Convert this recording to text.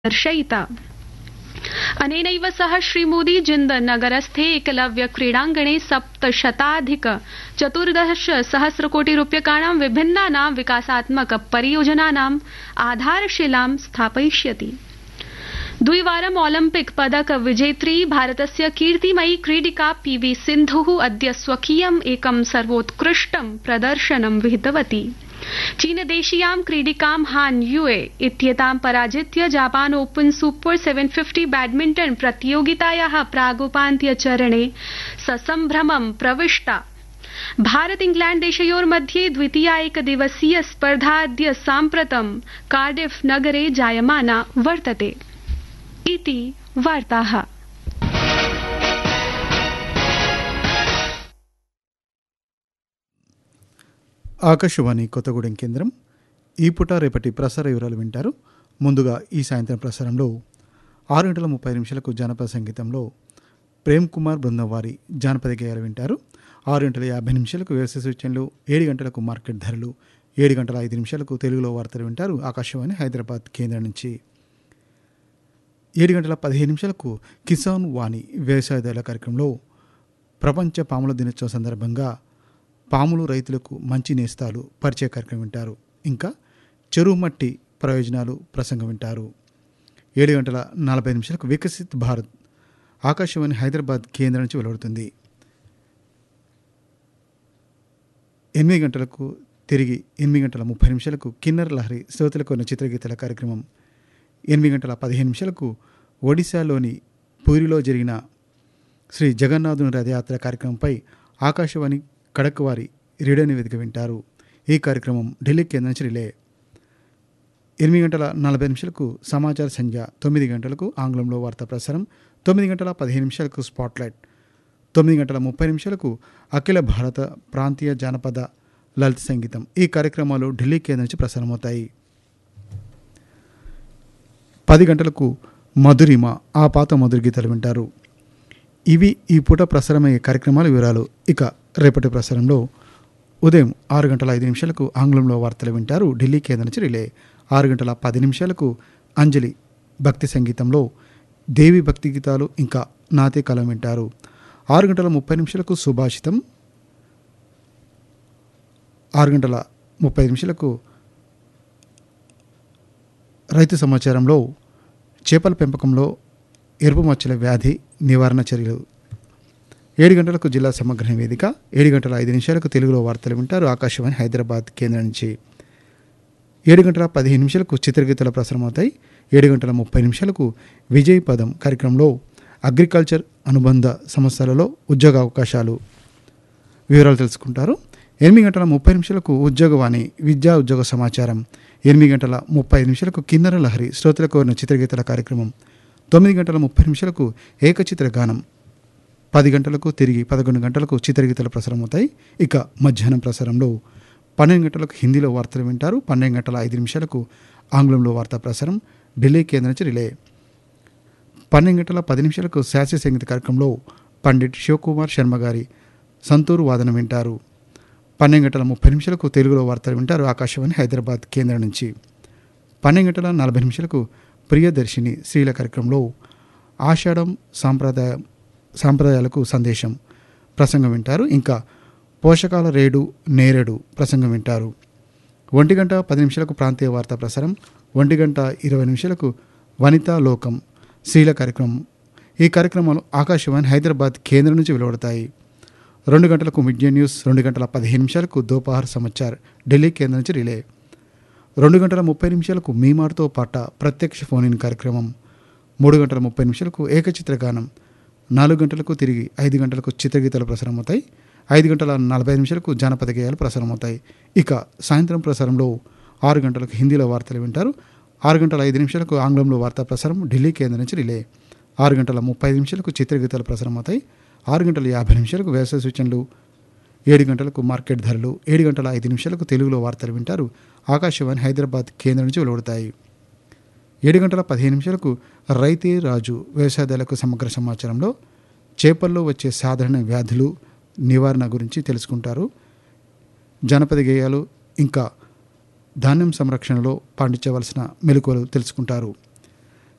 दर्शयिता अनेनैव सह श्रीमोदी जिन्द नगरस्थे एकलव्य क्रीडाङ्गणे सप्तशताधिक चतुर्दश सहस्रकोटि रूप्यकाणां विभिन्नानां विकासात्मक परियोजनानाम् आधारशिलां स्थापयिष्यति द्विवारं ओलम्पिक पदक विजेत्री भारतस्य कीर्तिमयी क्रीडिका पीवी सिन्धु अद्य स्वकीयम् एकं सर्वोत्कृष्टं प्रदर्शनं विहितवती चीनदेशीयां क्रीडिकां हान युए इत्येतां पराजित्य जापान ओपन सुपर 750 बैडमिण्टन प्रतियोगिताया प्रागुपान्त्य चरणे ससम्भ्रमं प्रविष्टा भारत इंग्लैण्ड देशयोर्मध्ये द्वितीया एकदिवसीय स्पर्धा अद्य साम्प्रतं कार्डिफ नगरे जायमाना वर्तते इति वार्ताः ఆకాశవాణి కొత్తగూడెం కేంద్రం ఈ పూట రేపటి ప్రసార వివరాలు వింటారు ముందుగా ఈ సాయంత్రం ప్రసారంలో ఆరు గంటల ముప్పై నిమిషాలకు జానపద సంగీతంలో ప్రేమ్ కుమార్ బృందం వారి జానపద గేయాలు వింటారు ఆరు గంటల యాభై నిమిషాలకు వ్యవసాయ సూచనలు ఏడు గంటలకు మార్కెట్ ధరలు ఏడు గంటల ఐదు నిమిషాలకు తెలుగులో వార్తలు వింటారు ఆకాశవాణి హైదరాబాద్ కేంద్రం నుంచి ఏడు గంటల పదిహేను నిమిషాలకు కిసాన్ వాణి వ్యవసాయదారుల కార్యక్రమంలో ప్రపంచ పాముల దినోత్సవం సందర్భంగా పాములు రైతులకు మంచి నేస్తాలు పరిచయ కార్యక్రమం వింటారు ఇంకా చెరువు మట్టి ప్రయోజనాలు ప్రసంగం వింటారు ఏడు గంటల నలభై నిమిషాలకు వికసిత్ భారత్ ఆకాశవాణి హైదరాబాద్ కేంద్రం నుంచి వెలువడుతుంది ఎనిమిది గంటలకు తిరిగి ఎనిమిది గంటల ముప్పై నిమిషాలకు కిన్నర్ లహరి శ్రోతలకు ఉన్న చిత్రగీతల కార్యక్రమం ఎనిమిది గంటల పదిహేను నిమిషాలకు ఒడిశాలోని పూరిలో జరిగిన శ్రీ జగన్నాథుని రథయాత్ర కార్యక్రమంపై ఆకాశవాణి కడక్ వారి రేడియో నివేదిక వింటారు ఈ కార్యక్రమం ఢిల్లీ కేంద్రం నుంచి రిలే ఎనిమిది గంటల నలభై నిమిషాలకు సమాచార సంధ్య తొమ్మిది గంటలకు ఆంగ్లంలో వార్తా ప్రసారం తొమ్మిది గంటల పదిహేను నిమిషాలకు స్పాట్లైట్ తొమ్మిది గంటల ముప్పై నిమిషాలకు అఖిల భారత ప్రాంతీయ జానపద లలిత సంగీతం ఈ కార్యక్రమాలు ఢిల్లీ కేంద్రం నుంచి ప్రసారమవుతాయి పది గంటలకు మధురిమ ఆ పాత మధుర గీతాలు వింటారు ఇవి ఈ పూట ప్రసారమయ్యే కార్యక్రమాల వివరాలు ఇక రేపటి ప్రసారంలో ఉదయం ఆరు గంటల ఐదు నిమిషాలకు ఆంగ్లంలో వార్తలు వింటారు ఢిల్లీ కేంద్రం నుంచి రిలే ఆరు గంటల పది నిమిషాలకు అంజలి భక్తి సంగీతంలో దేవి భక్తి గీతాలు ఇంకా నాతే కలం వింటారు ఆరు గంటల ముప్పై నిమిషాలకు సుభాషితం ఆరు గంటల ముప్పై నిమిషాలకు రైతు సమాచారంలో చేపల పెంపకంలో ఎరుపు మచ్చల వ్యాధి నివారణ చర్యలు ఏడు గంటలకు జిల్లా సమగ్ర నివేదిక ఏడు గంటల ఐదు నిమిషాలకు తెలుగులో వార్తలు వింటారు ఆకాశవాణి హైదరాబాద్ కేంద్రం నుంచి ఏడు గంటల పదిహేను నిమిషాలకు చిత్రగీతాల ప్రసారం అవుతాయి ఏడు గంటల ముప్పై నిమిషాలకు విజయ్ పదం కార్యక్రమంలో అగ్రికల్చర్ అనుబంధ సంస్థలలో ఉద్యోగ అవకాశాలు వివరాలు తెలుసుకుంటారు ఎనిమిది గంటల ముప్పై నిమిషాలకు ఉద్యోగవాణి విద్యా ఉద్యోగ సమాచారం ఎనిమిది గంటల ముప్పై నిమిషాలకు కిన్నర లహరి శ్రోతలకు కోరిన చిత్రగీతాల కార్యక్రమం తొమ్మిది గంటల ముప్పై నిమిషాలకు ఏకచిత్ర గానం పది గంటలకు తిరిగి పదకొండు గంటలకు చిత్రగీతాలు ప్రసారం అవుతాయి ఇక మధ్యాహ్నం ప్రసారంలో పన్నెండు గంటలకు హిందీలో వార్తలు వింటారు పన్నెండు గంటల ఐదు నిమిషాలకు ఆంగ్లంలో వార్తా ప్రసారం ఢిల్లీ కేంద్రం నుంచి రిలే పన్నెండు గంటల పది నిమిషాలకు శాస్త్రీయ సంగీత కార్యక్రమంలో పండిట్ శివకుమార్ శర్మ గారి సంతూరు వాదన వింటారు పన్నెండు గంటల ముప్పై నిమిషాలకు తెలుగులో వార్తలు వింటారు ఆకాశవాణి హైదరాబాద్ కేంద్రం నుంచి పన్నెండు గంటల నలభై నిమిషాలకు ప్రియదర్శిని స్త్రీల కార్యక్రమంలో ఆషాఢం సాంప్రదాయ సాంప్రదాయాలకు సందేశం ప్రసంగం వింటారు ఇంకా పోషకాల రేడు నేరేడు ప్రసంగం వింటారు ఒంటి గంట పది నిమిషాలకు ప్రాంతీయ వార్తా ప్రసారం ఒంటి గంట ఇరవై నిమిషాలకు వనితా లోకం స్త్రీల కార్యక్రమం ఈ కార్యక్రమాలు ఆకాశవాణి హైదరాబాద్ కేంద్రం నుంచి వెలువడతాయి రెండు గంటలకు మిడ్ న్యూస్ రెండు గంటల పదిహేను నిమిషాలకు దోపహార్ సమాచార్ ఢిల్లీ కేంద్రం నుంచి రిలే రెండు గంటల ముప్పై నిమిషాలకు మీమార్తో పాట ప్రత్యక్ష ఫోన్ ఇన్ కార్యక్రమం మూడు గంటల ముప్పై నిమిషాలకు ఏకచిత్ర గానం నాలుగు గంటలకు తిరిగి ఐదు గంటలకు చిత్రగీతాలు ప్రసారం అవుతాయి ఐదు గంటల నలభై నిమిషాలకు జానపద గేయాలు ప్రసారం అవుతాయి ఇక సాయంత్రం ప్రసారంలో ఆరు గంటలకు హిందీలో వార్తలు వింటారు ఆరు గంటల ఐదు నిమిషాలకు ఆంగ్లంలో వార్తా ప్రసారం ఢిల్లీ కేంద్రం నుంచి రిలే ఆరు గంటల ముప్పై నిమిషాలకు చిత్రగీతాలు ప్రసారం అవుతాయి ఆరు గంటల యాభై నిమిషాలకు వ్యవసాయ సూచనలు ఏడు గంటలకు మార్కెట్ ధరలు ఏడు గంటల ఐదు నిమిషాలకు తెలుగులో వార్తలు వింటారు ఆకాశవాణి హైదరాబాద్ కేంద్రం నుంచి వెలువడతాయి ఏడు గంటల పదిహేను నిమిషాలకు రైతే రాజు వ్యవసాయదారులకు సమగ్ర సమాచారంలో చేపల్లో వచ్చే సాధారణ వ్యాధులు నివారణ గురించి తెలుసుకుంటారు జానపద గేయాలు ఇంకా ధాన్యం సంరక్షణలో పాటించవలసిన మెలకువలు తెలుసుకుంటారు